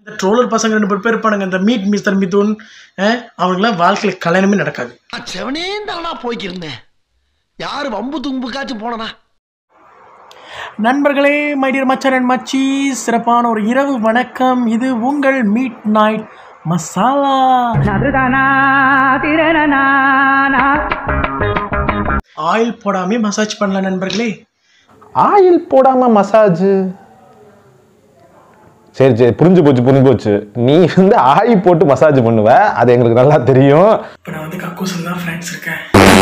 troller பசங்க ரெண்டு பேர் பேர் இருப்பானுங்க இந்த மீட் மிஸ்டர் மிதுன் அஹ், அவனுக்குலாம் வாழ்க்கையில் கல்யாணமே நடக்காது செவனே தானா போய்க்கிருந்தேன் யாரு வம்பு தும்புக்காச்சும் போனனா நண்பர்களே மைடியர் மச்சான் அண்ட் மச்சி சிறப்பான ஒரு இரவு வணக்கம் இது உங்கள் மீட் நைட் மசாலா ஆயில் போடாமே மசாஜ் பண்ணலாம் நண்பர்களே ஆயில் போடாம மசாஜ் சரி சரி புரிஞ்சு போச்சு புரிஞ்சு போச்சு நீ வந்து ஆயில் போட்டு மசாஜ் பண்ணுவ அது எங்களுக்கு நல்லா தெரியும் இப்போ நான் வந்து கக்கூசில் தான் ஃப்ரெண்ட்ஸ் இருக்கேன்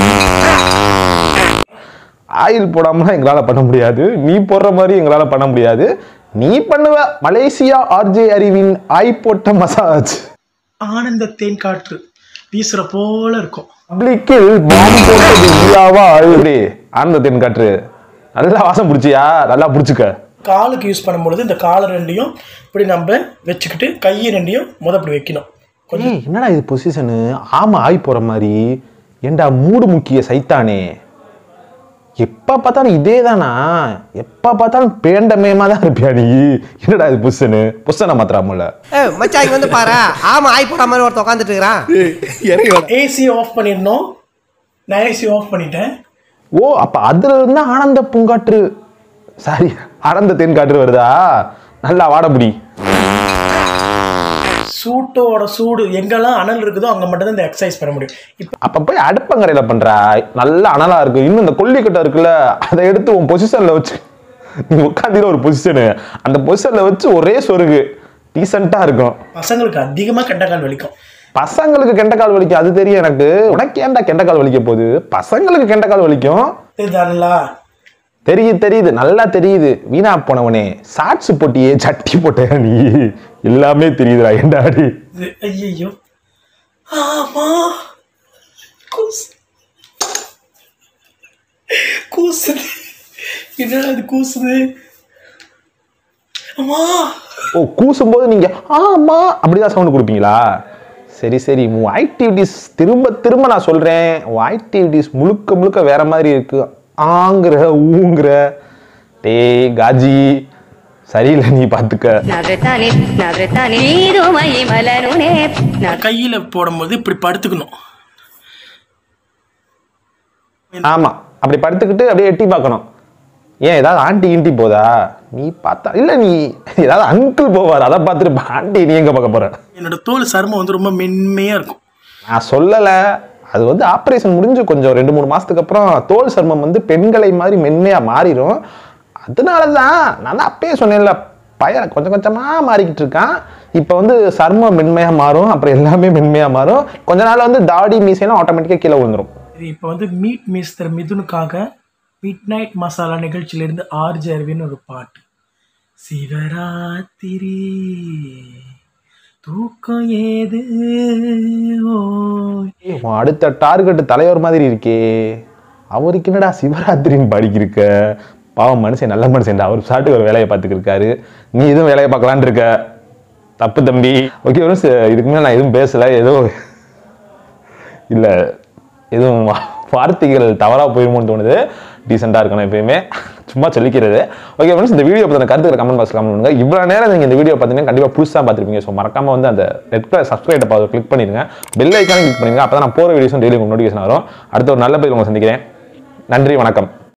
ஆயில் போடாமலாம் எங்களால பண்ண முடியாது நீ போடுற மாதிரி எங்களால பண்ண முடியாது நீ பண்ணுவ மலேசியா ஆர்ஜே அறிவின் ஆய் போட்ட மசாஜ் ஆனந்த தேன் காற்று வீசுற போல இருக்கும் பப்ளிக்கில் பாம்பு போட்டது இந்தியாவா எப்படி ஆனந்த தென் காற்று நல்லா வாசம் பிடிச்சியா நல்லா பிடிச்சிக்க காலுக்கு யூஸ் பண்ணும்பொழுது இந்த காலை ரெண்டையும் இப்படி நம்ம வச்சுக்கிட்டு கையை ரெண்டையும் முத இப்படி வைக்கணும் கொஞ்சம் ஏய், என்னடா இது பொசிஷனு ஆமா ஆய் போற மாதிரி ஏண்டா மூடு முக்கிய சைத்தானே எப்ப பார்த்தாலும் இதே தானா எப்ப பார்த்தாலும் பேண்டமயமா தான் இருப்பியா நீ என்னடா இது பொசிஷனு பொசிஷனை மாத்திராமல ஏய் மச்சான் இங்க வந்து பாரு ஆமா ஆய் போட மாதிரி ஒருத்தன் உட்காந்துட்டு இருக்கிறான் ஏசி ஆஃப் பண்ணிடணும் நான் ஏசி ஆஃப் பண்ணிட்டேன் ஓ அப்ப அதுல இருந்தா ஆனந்த பூங்காற்று சாரி ஆனந்த தென் காற்று வருதா நல்லா வாடபுடி சூட்டோட சூடு எங்கெல்லாம் அனல் இருக்குதோ அங்கே மட்டும்தான் இந்த எக்ஸசைஸ் பண்ண முடியும் இப்போ அப்ப போய் அடுப்பங்கரையில பண்ற நல்லா அனலா இருக்கு இன்னும் இந்த கொல்லிக்கட்டை இருக்குல்ல அதை எடுத்து உன் பொசிஷன்ல வச்சு நீ உட்காந்துல ஒரு பொசிஷனு அந்த பொசிஷன்ல வச்சு ஒரே சொருகு டீசெண்டா இருக்கும் பசங்களுக்கு அதிகமாக கெண்டக்கால் வலிக்கும் பசங்களுக்கு கெண்டக்கால் வலிக்கும் அது தெரியும் எனக்கு உனக்கு ஏன்டா கெண்டக்கால் வலிக்க போகுது பசங்களுக்கு கெண்டக்கால் வலிக்கும் இதுதானலா தெரியுது தெரியுது நல்லா தெரியுது வீணா போனவனே ஷார்ட்ஸ் போட்டியே சட்டி போட்டியா நீ எல்லாமே தெரியுதுடா ஏண்டாடி இது ஐயோ ஆமா கூசு கூசுது என்னடா இது கூசுது அம்மா ஓ கூசும்போது நீங்க ஆமா அப்படிதான் சவுண்ட் கொடுப்பீங்களா சரி சரி உன் ஆக்டிவிட்டிஸ் திரும்ப திரும்ப நான் சொல்றேன் உன் ஆக்டிவிட்டிஸ் முழுக்க முழுக்க வேற மாதிரி இருக்கு ஆங்கிற ஊங்கிற டேய் காஜி சரியில்லை நீ பாத்துக்க నవ్రతాని నవ్రతాని నీరు మహిమలనునే నవ్ర கையில் போடும்போது இப்படி படுத்துக்கணும் ஆமா அப்படி படுத்துக்கிட்டு அப்படியே எட்டி பார்க்கணும் ஏன் ஏதாவது ஆண்டி கிண்டி போதா நீ பார்த்தா இல்ல நீ ஏதாவது அங்கிள் போவார் அதை பார்த்துட்டு ஆண்டி நீ எங்க பார்க்க போற என்னோட தோல் சருமம் வந்து ரொம்ப மென்மையாக இருக்கும் நான் சொல்லல அது வந்து ஆப்ரேஷன் முடிஞ்சு கொஞ்சம் ரெண்டு மூணு மாசத்துக்கு அப்புறம் தோல் சர்மம் வந்து பெண்களை மாதிரி மென்மையா மாறிடும் அதனால தான் நான் தான் அப்பயே சொன்னேன்ல பையன் கொஞ்சம் கொஞ்சமா மாறிக்கிட்டு இருக்கான் இப்போ வந்து சர்மம் மென்மையா மாறும் அப்புறம் எல்லாமே மென்மையா மாறும் கொஞ்ச நாள் வந்து தாடி மீசையெல்லாம் ஆட்டோமேட்டிக்காக கீழே விழுந்துரும் இது இப்போ வந்து மீட் மிஸ்டர் மிதுனுக்காக மிட் நைட் மசாலா நிகழ்ச்சியிலிருந்து ஆர்ஜி அரவின்னு ஒரு பாட்டு சிவராத்திரி தூக்கம் ஏது ஓய் ஏய், உன் அடுத்த டார்கெட் தலைவர் மாதிரி இருக்கே அவருக்கு என்னடா சிவராத்திரின்னு பாடிக்கிருக்க பாவம் மனுஷன் நல்ல மனுஷன் அவர் சாட்டுக்கு ஒரு வேலையை பார்த்துக்கிட்டு இருக்காரு நீ எதுவும் வேலையை பார்க்கலான்னு இருக்க தப்பு தம்பி ஓகே ஒரு இதுக்கு மேலே நான் எதுவும் பேசலை ஏதோ இல்லை எதுவும் வா- வார்த்தைகள் தவறாக போயிருமோன்னு தோணுது டீசெண்டாக இருக்கணும் எப்பயுமே சும்மா சொல்லிக்கிறது ஓகே ஃப்ரெண்ட்ஸ் இந்த வீடியோ பற்றின கருத்துக்களை கமெண்ட் பாக்ஸ் கமெண்ட் பண்ணுங்க இவ்வளோ நேரம் நீங்கள் இந்த வீடியோ பார்த்தீங்கன்னா கண்டிப்பாக புதுசாக பார்த்துருப்பீங்க ஸோ மறக்காம வந்து அந்த ரெட் கலர் சப்ஸ்கிரைப் பார்த்து கிளிக் பண்ணிடுங்க பெல் ஐக்கான கிளிக் பண்ணிடுங்க அப்போ தான் நான் போகிற வீடியோஸும் டெய்லி உங்களுக்கு நோட்டிஃபிகேஷன் வரும் அடுத்த ஒரு நல்ல பதில் உங்களை சந்திக்கிறேன் நன்றி வணக்கம்